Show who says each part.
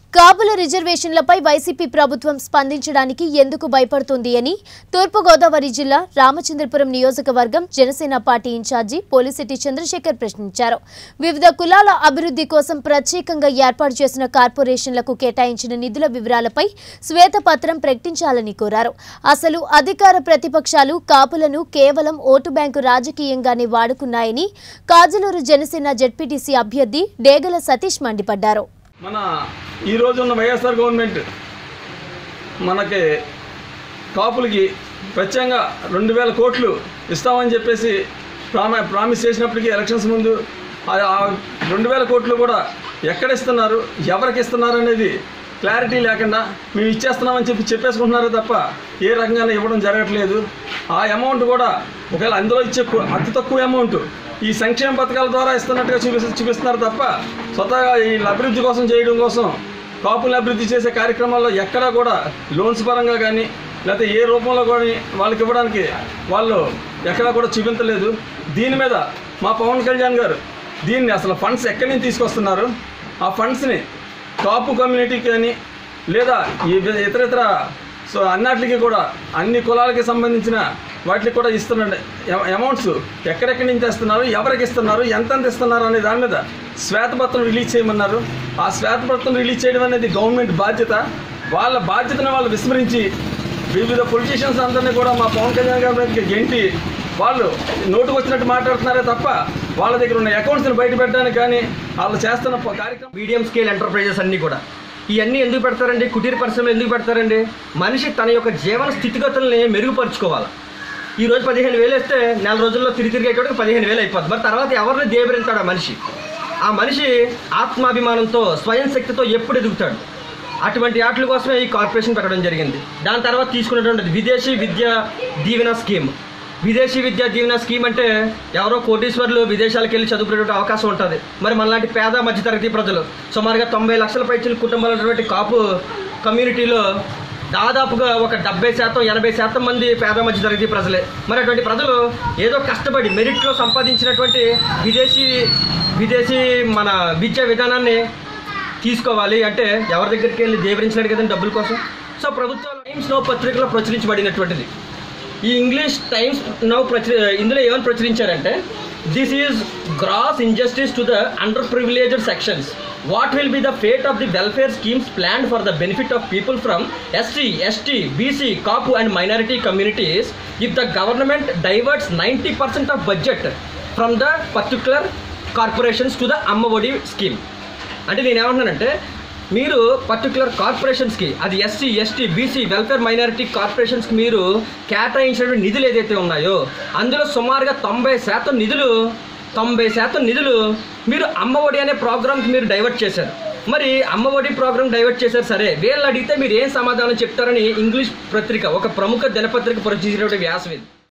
Speaker 1: కాపుల రిజర్వేషన్లపై వైసీపీ ప్రభుత్వం స్పందించడానికి ఎందుకు భయపడుతుంది అని తూర్పుగోదావరి జిల్లా రామచంద్రపురం నియోజకవర్గం జనసేన పార్టీ ఇన్ఛార్జి పోలిశెట్టి చంద్రశేఖర్ ప్రశ్నించారు వివిధ కులాల అభివృద్ధి కోసం ప్రత్యేకంగా ఏర్పాటు చేసిన కార్పొరేషన్లకు కేటాయించిన నిధుల వివరాలపై శ్వేతపత్రం ప్రకటించాలని కోరారు అసలు అధికార ప్రతిపక్షాలు కాపులను కేవలం ఓటు బ్యాంకు రాజకీయంగానే వాడుకున్నాయని కాజలూరు జనసేన జడ్పీటీసీ అభ్యర్థి డేగల సతీష్ మండిపడ్డారు
Speaker 2: మన ఈ రోజు ఉన్న వైఎస్ఆర్ గవర్నమెంట్ మనకి కాపులకి ప్రత్యేకంగా రెండు వేల కోట్లు ఇస్తామని చెప్పేసి ప్రామ ప్రామిస్ చేసినప్పటికీ ఎలక్షన్స్ ముందు ఆ- ఆ రెండు వేల కోట్లు కూడా ఎక్కడ ఇస్తున్నారు ఎవరికి ఇస్తున్నారు అనేది క్లారిటీ లేకుండా మేము ఇచ్చేస్తున్నామని చెప్పి చెప్పేసుకుంటున్నారే తప్ప ఏ రకంగానే ఇవ్వడం జరగట్లేదు ఆ అమౌంట్ కూడా ఒకవేళ అందులో ఇచ్చే కు- అతి తక్కువ అమౌంట్ ఈ సంక్షేమ పథకాల ద్వారా ఇస్తున్నట్టుగా చూపి చూపిస్తున్నారు తప్ప స్వతహాగా ఈ అభివృద్ధి కోసం చేయడం కోసం కాపుల్ని అభివృద్ధి చేసే కార్యక్రమాల్లో ఎక్కడా కూడా లోన్స్ పరంగా కానీ లేకపోతే ఏ రూపంలో కానీ వాళ్ళకి ఇవ్వడానికి వాళ్ళు ఎక్కడా కూడా చూపించలేదు దీని మీద మా పవన్ కళ్యాణ్ గారు దీన్ని అసలు ఫండ్స్ ఎక్కడి నుంచి తీసుకొస్తున్నారు ఆ ఫండ్స్ని కాపు కమ్యూనిటీకి కానీ లేదా ఈ ఇతర ఇతర సో అన్నిటికి కూడా అన్ని కులాలకి సంబంధించిన వాటికి కూడా ఇస్తున్న అమౌంట్స్ ఎక్కడెక్కడి నుంచి ఇస్తున్నారు ఎవరికి ఇస్తున్నారు ఎంతెంత ఇస్తున్నారు అనే దాని మీద శ్వేతపత్రం రిలీజ్ చేయమన్నారు ఆ శ్వేతపత్రం రిలీజ్ చేయడం అనేది గవర్నమెంట్ బాధ్యత వాళ్ళ బాధ్యతను వాళ్ళు విస్మరించి వివిధ పొలిటీషియన్స్ అందరినీ కూడా మా పవన్ కళ్యాణ్ గారి దగ్గరికి గెంటి వాళ్ళు నోటుకు వచ్చినట్టు మాట్లాడుతున్నారే తప్ప వాళ్ళ దగ్గర ఉన్న అకౌంట్స్ని బయట పెట్టడానికి కానీ వాళ్ళు చేస్తున్న ప- కార్యక్రమం
Speaker 3: మీడియం స్కేల్ ఎంటర్ప్రైజెస్ అన్నీ కూడా ఇవన్నీ ఎందుకు పెడతారండి కుటీర పరిశ్రమలు ఎందుకు పెడతారండి మనిషి తన యొక్క జీవన స్థితిగతుల్ని మెరుగుపరుచుకోవాలి ఈ రోజు పదిహేను వేలు వేస్తే నెల రోజుల్లో తిరిగి తిరిగేటోడికి పదిహేను వేలు అయిపోద్ది మరి తర్వాత ఎవరిని దేబరించాడు ఆ మనిషి ఆ మనిషి ఆత్మాభిమానంతో స్వయం శక్తితో ఎప్పుడు ఎదుగుతాడు అటువంటి ఆటల కోసమే ఈ కార్పొరేషన్ పెట్టడం జరిగింది దాని తర్వాత తీసుకున్నటువంటి విదేశీ విద్యా దీవెన స్కీమ్ విదేశీ విద్యా దీవెన స్కీమ్ అంటే ఎవరో కోటీశ్వర్లు విదేశాలకు వెళ్ళి చదువుకునేటువంటి అవకాశం ఉంటుంది మరి మనలాంటి పేద మధ్యతరగతి ప్రజలు సుమారుగా తొంభై లక్షల పైచల కుటుంబాలు ఉన్నటువంటి కాపు కమ్యూనిటీలో దాదాపుగా ఒక డెబ్బై శాతం ఎనభై శాతం మంది పేద మధ్యతరగతి ప్రజలే మరి అటువంటి ప్రజలు ఏదో కష్టపడి మెరిట్లో సంపాదించినటువంటి విదేశీ విదేశీ మన విద్యా విధానాన్ని తీసుకోవాలి అంటే ఎవరి దగ్గరికి వెళ్ళి దేవరించినాడు కదండి డబ్బుల కోసం సో ప్రభుత్వం టైమ్స్ నో పత్రికలో ప్రచురించబడినటువంటిది ఈ ఇంగ్లీష్ టైమ్స్ నౌ ప్రచురి ఇందులో ఏమని ప్రచురించారంటే this is gross injustice to the underprivileged sections what will be the fate of the welfare schemes plan for the benefit of people from SC ST BC Kapu and minority communities if the government diverts ninety percent of budget from the particular corporations to the Ammavodi scheme అంటే నేను ఏమంటున్నానంటే మీరు particular కార్పొరేషన్స్కి అది SC ST BC welfare minority కార్పొరేషన్స్కి మీరు కేటాయించినటువంటి నిధులు ఏదైతే ఉన్నాయో అందులో సుమారుగా తొంభై శాతం నిధులు తొంభై శాతం నిధులు మీరు అమ్మఒడి అనే ప్రోగ్రామ్కి మీరు డైవర్ట్ చేశారు మరి అమ్మఒడి ప్రోగ్రామ్ డైవర్ట్ చేశారు సరే వీళ్ళు అడిగితే మీరు ఏం సమాధానం చెప్తారని ఇంగ్లీష్ పత్రిక ఒక ప్రముఖ దినపత్రిక ప్రచురించినటువంటి వ్యాసం ఇది